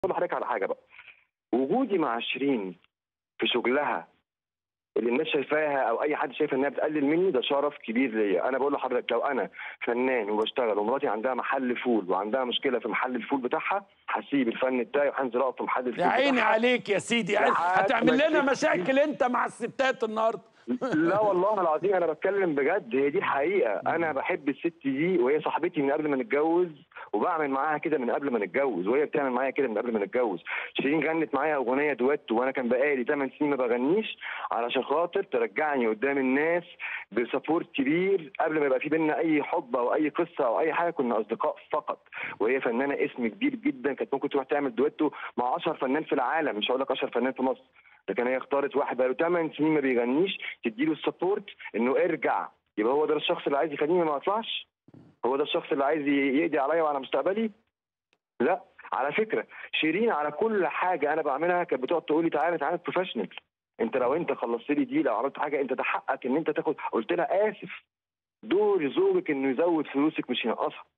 اقول لحضرتك على حاجه بقى وجودي مع شيرين في شغلها اللي الناس شايفاها او اي حد شايف انها بتقلل مني ده شرف كبير ليا انا بقول لحضرتك لو انا فنان وبشتغل ومراتي عندها محل فول وعندها مشكله في محل الفول بتاعها هسيب الفن بتاعي وهنزل اقف في محل الفول يا عيني بتاعها. عليك يا سيدي يعني لحد هتعمل ما لنا الست مشاكل انت مع الستات النهارده لا والله العظيم انا بتكلم بجد هي دي الحقيقه انا بحب الست دي وهي صاحبتي من قبل ما نتجوز وبعمل معاها كده من قبل ما نتجوز وهي بتعمل معايا كده من قبل ما نتجوز شيرين غنت معايا اغنيه دويت وانا كان بقالي 8 سنين ما بغنيش علشان خاطر ترجعني قدام الناس بسبورت كبير قبل ما يبقى في بينا اي حب او اي قصه او اي حاجه كنا اصدقاء فقط وهي فنانه اسم كبير جدا كانت ممكن تروح تعمل دويتو مع 10 فنان في العالم مش هقول لك 10 فنان في مصر لكن هي اختارت واحد بقاله 8 سنين ما بيغنيش تديله السبورت انه ارجع يبقى هو ده الشخص اللي عايز يخليني ما اطلعش هو ده الشخص اللي عايز يقضي عليا وعلى مستقبلي لا على فكره شيرين على كل حاجه انا بعملها كانت بتقعد تقول لي تعالى تعالى بروفيشنال انت لو انت خلصت لي دي لو عملت حاجه انت ده حقك ان انت تاخد قلت لها اسف دور زوجك انه يزود فلوسك مش ينقصها